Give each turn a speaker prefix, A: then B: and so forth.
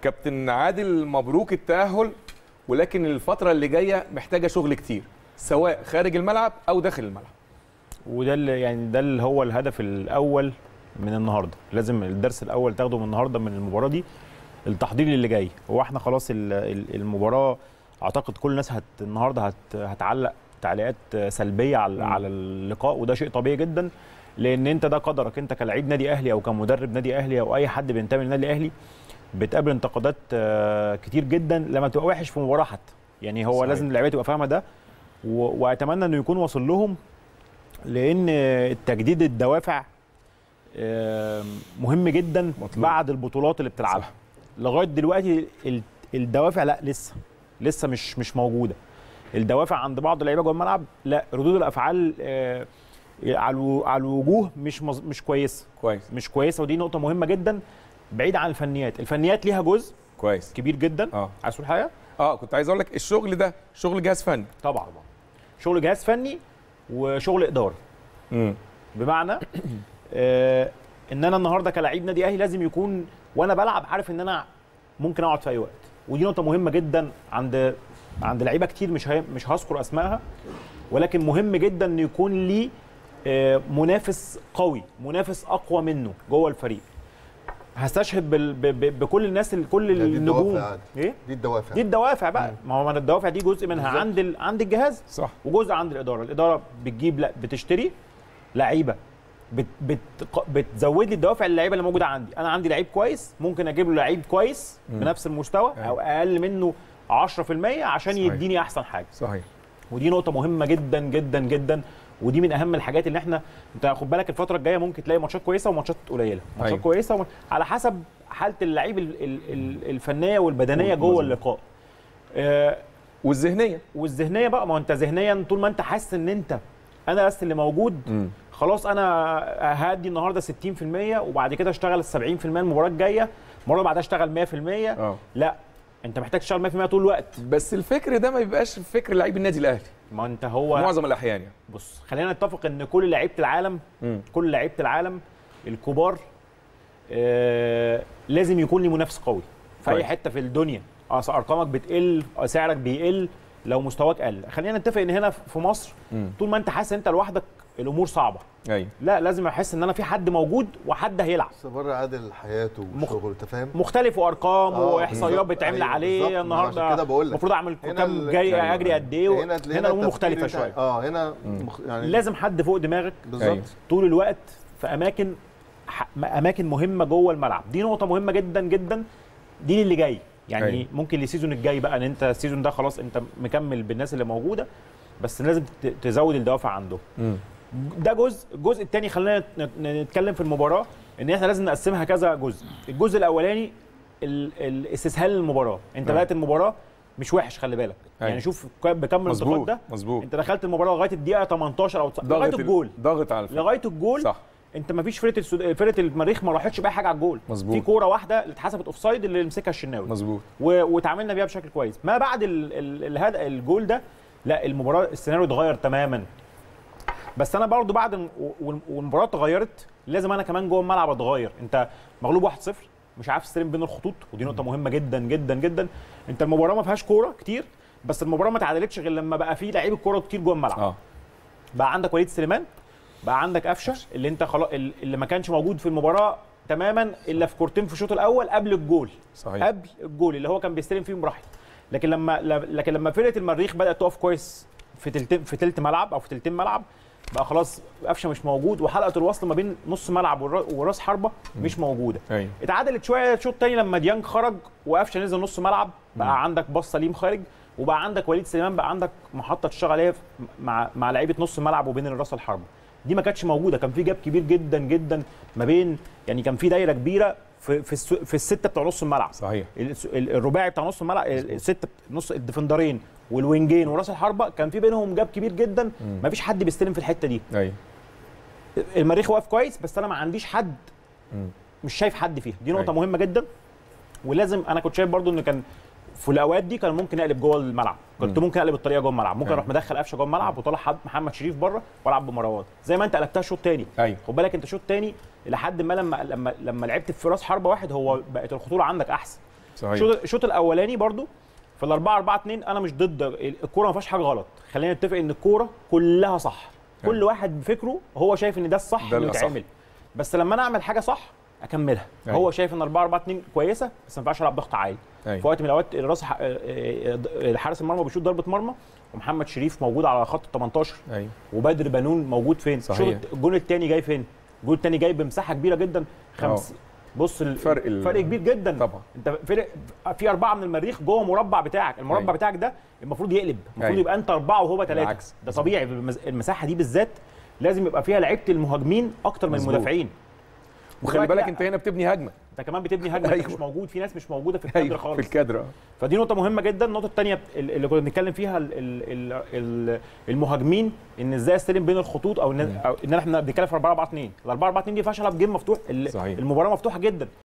A: كابتن عادل مبروك التاهل ولكن الفتره اللي جايه محتاجه شغل كتير سواء خارج الملعب او داخل الملعب
B: وده اللي يعني ده اللي هو الهدف الاول من النهارده لازم الدرس الاول تاخده من النهارده من المباراه دي التحضير اللي جاي هو احنا خلاص ال- ال- المباراه اعتقد كل الناس هت النهارده هت هتعلق تعليقات سلبيه على
A: مم.
B: على اللقاء وده شيء طبيعي جدا لان انت ده قدرك انت كلاعب نادي اهلي او كمدرب نادي اهلي او اي حد بينتمي للنادي الاهلي بتقابل انتقادات آه، كتير جدا لما تبقى وحش في مباراه حتى يعني هو
A: صحيح.
B: صحيح. لازم اللعيبه تبقى فاهمه ده و- واتمنى انه يكون واصل لهم لان تجديد الدوافع آم، مهم جدا
A: مطلوب.
B: بعد البطولات اللي بتلعبها
A: صح.
B: لغايه دلوقتي ال- الدوافع لا لسه لسه مش مش موجوده الدوافع عند بعض اللعيبه جوه الملعب لا ردود الافعال آه، على الو- على الوجوه مش مز- مش كويسه
A: كويس
B: مش كويسه ودي نقطه مهمه جدا بعيد عن الفنيات الفنيات ليها جزء
A: كويس
B: كبير جدا
A: اه
B: عايز تقول حاجه
A: اه كنت عايز اقول لك الشغل ده شغل جهاز فني
B: طبعا شغل جهاز فني وشغل اداره
A: امم
B: بمعنى آه ان انا النهارده كلاعب نادي اهلي لازم يكون وانا بلعب عارف ان انا ممكن اقعد في اي وقت ودي نقطه مهمه جدا عند عند لعيبه كتير مش هي مش هذكر اسمائها ولكن مهم جدا ان يكون لي آه منافس قوي منافس اقوى منه جوه الفريق هستشهد بال ب ب بكل الناس ال- كل
C: دي
B: النجوم
C: الدوافع عادي.
B: ايه
C: دي الدوافع
B: دي الدوافع بقى ما هو من الدوافع دي جزء منها
C: بالظبط.
B: عند ال... عند الجهاز
A: صح
B: وجزء عند الاداره الاداره بتجيب لا بتشتري لعيبه بت بت بتزود لي الدوافع اللعيبه اللي موجوده عندي انا عندي لعيب كويس ممكن اجيب له لعيب كويس
A: مم.
B: بنفس المستوى او اقل منه 10% عشان
A: صحيح.
B: يديني احسن حاجه
A: صحيح
B: ودي نقطه مهمه جدا جدا جدا ودي من اهم الحاجات اللي احنا انت خد بالك الفتره الجايه ممكن تلاقي ماتشات كويسه وماتشات قليله ماتشات
A: أيوة.
B: كويسه وم... على حسب حاله اللعيب ال- ال- ال- الفنيه والبدنيه جوه
A: مظبوط.
B: اللقاء آه،
A: والذهنيه
B: والذهنيه بقى ما هو انت ذهنيا طول ما انت حاسس ان انت انا بس اللي موجود
A: امم
B: خلاص انا هادي النهارده 60% وبعد كده اشتغل ال 70% المباراه الجايه المره اللي بعدها اشتغل 100%
A: اه
B: لا انت محتاج تشتغل 100% طول الوقت
A: بس الفكر ده ما بيبقاش فكر لعيب النادي الاهلي
B: ما انت هو
A: معظم الاحيان يعني
B: بص خلينا نتفق ان كل لعيبه العالم
A: امم
B: كل لعيبه العالم الكبار آه لازم يكون لي منافس قوي في اي
A: كويس.
B: حته في الدنيا أصل ارقامك بتقل سعرك بيقل لو مستواك قل خلينا نتفق ان هنا في مصر
A: امم
B: طول ما انت حاسس انت لوحدك الامور صعبه
A: ايوه
B: لا لازم احس ان انا في حد موجود وحد هيلعب
C: بس بره عادل حياته
B: مخ-
C: وشغله انت فاهم
B: مختلف وارقام
C: آه،
B: واحصائيات
C: بالظبط.
B: بتعمل
C: أيوة،
B: عليه
C: بالظبط. ما أنا عشان
B: النهارده
C: كده بقول لك.
B: المفروض اعمل
C: هنا
B: كام
C: ال-
B: جاي
A: أيوة،
B: اجري قد ايه
C: هنا
B: هنا الامور
C: التفكير
B: مختلفه
C: بتاع-
B: شويه
C: اه هنا
A: مم.
C: مخ... يعني
B: لازم حد فوق دماغك
C: بالظبط
A: أيوة.
B: طول الوقت في اماكن ح- اماكن مهمه جوه الملعب دي نقطه مهمه جدا جدا دي اللي جاي يعني
A: أيوة.
B: ممكن السيزون الجاي بقى ان انت السيزون ده خلاص انت مكمل بالناس اللي موجوده بس لازم ت- تزود الدوافع عندهم
A: امم
B: ده جزء الجزء الثاني خلينا نت- نتكلم في المباراه ان احنا لازم نقسمها كذا جزء الجزء الاولاني ال- الاستسهال للمباراه انت
A: أيوة.
B: بدات المباراه مش وحش خلي بالك
A: أيوة.
B: يعني شوف ك- بكم الانتقاد
A: مظبوط
B: ده
A: مظبوط
B: انت دخلت المباراه لغايه الدقيقه 18 او 19 لغايه
A: ضغط ال-
B: الجول
A: ضغط على الفريق
B: لغايه الجول
A: صح
B: انت ما فيش فرقه السود... فرقه المريخ ما راحتش باي حاجه على الجول
A: مظبوط.
B: في كوره واحده اللي اتحسبت اوف سايد اللي مسكها الشناوي
A: مظبوط
B: و... وتعاملنا بيها بشكل كويس ما بعد ال... ال... الهد... الجول ده لا المباراه السيناريو اتغير تماما بس انا برضو بعد م- وال- والمباراه اتغيرت لازم انا كمان جوه الملعب اتغير انت مغلوب 1-0 مش عارف تستلم بين الخطوط ودي نقطه مهمه جدا جدا جدا انت المباراه ما فيهاش كوره كتير بس المباراه ما اتعادلتش غير لما بقى في لعيب الكوره كتير جوه الملعب
A: اه
B: بقى عندك وليد سليمان بقى عندك قفشه اللي انت خلاص اللي ما كانش موجود في المباراه تماما الا في كورتين في الشوط الاول قبل الجول
A: صحيح
B: قبل الجول اللي هو كان بيستلم فيهم براحته لكن لما لكن لما فرقه المريخ بدات تقف كويس في تلت في تلت ملعب او في تلتين ملعب بقى خلاص قفشه مش موجود وحلقه الوصل ما بين نص ملعب والر- وراس حربه مش موجوده
A: ايوه
B: اتعادلت شويه الشوط الثاني لما ديانج خرج وقفشه نزل نص ملعب بقى عندك باص سليم خارج وبقى عندك وليد سليمان بقى عندك محطه تشتغل عليها في- مع مع لعيبه نص الملعب وبين الراس الحربه دي ما كانتش موجوده كان في جاب كبير جدا جدا ما بين يعني كان في دايره كبيره في في, الس- في السته بتوع نص الملعب
A: صحيح
B: الس- ال- الرباعي بتاع نص الملعب السته نص الديفندرين والوينجين وراس الحربه كان في بينهم جاب كبير جدا ما فيش حد بيستلم في الحته دي
A: ايوه
B: المريخ واقف كويس بس انا ما عنديش حد
A: مم.
B: مش شايف حد فيها دي نقطه
A: أيوة.
B: مهمه جدا ولازم انا كنت شايف برضو ان كان في الاوقات دي كان ممكن اقلب جوه الملعب كنت
A: مم.
B: ممكن اقلب الطريقه جوه الملعب ممكن
A: أيوة.
B: اروح مدخل قفشه جوه الملعب وطلع حد محمد شريف بره والعب بمروان زي ما انت قلبتها شوط تاني
A: ايوه
B: خد بالك انت شوط تاني لحد ما لما لما لما لعبت في راس حربه واحد هو بقت الخطوره عندك احسن
A: صحيح
B: الشوط الشوط الاولاني برضو في ال 4 4 2 انا مش ضد الكوره ما فيهاش حاجه غلط خلينا نتفق ان الكوره كلها صح كل
A: أيوة.
B: واحد بفكره هو شايف ان ده الصح
A: ده
B: اللي
A: الأصح.
B: يتعمل بس لما انا اعمل حاجه صح اكملها
A: أيوة.
B: هو شايف ان 4 4 2 كويسه بس ما ينفعش العب ضغط عالي في
A: أيوة.
B: وقت من الاوقات الراس ح- آه، آه، حارس المرمى بيشوط ضربه مرمى ومحمد شريف موجود على خط ال 18
A: ايوه
B: وبدر بنون موجود فين
A: صحيح.
B: الشوط الجون الثاني جاي فين الجون الثاني جاي بمساحه كبيره جدا خمس بص ال-
A: فرق ال-
B: فرق كبير جدا
A: طبعا
B: انت فرق في اربعه من المريخ جوه مربع بتاعك المربع
A: أيوة.
B: بتاعك ده المفروض يقلب المفروض
A: أيوة.
B: يبقى انت اربعه وهو ثلاثه
A: بالعكس.
B: ده طبيعي المز- المساحه دي بالذات لازم يبقى فيها لعيبه المهاجمين اكتر من
A: مظبوط.
B: المدافعين
A: وخلي
B: دلوقتي
A: بالك
B: لا،
A: انت هنا بتبني هجمه
B: انت كمان بتبني هجمه
A: أيوة.
B: أيوة. مش موجود في ناس مش موجوده في الكادر
A: ايوه
B: خالص
A: في الكادر آه.
B: فدي نقطة مهمة جدا، النقطة الثانية اللي كنا بنتكلم فيها ال- ال- ال- ال- المهاجمين ان ازاي استلم بين الخطوط او ان أو ان احنا بنتكلم في 4 4 2 ال 4 4 2 دي فيهاش العب جيم مفتوح ال-
A: صحيح.
B: المباراة مفتوحة جدا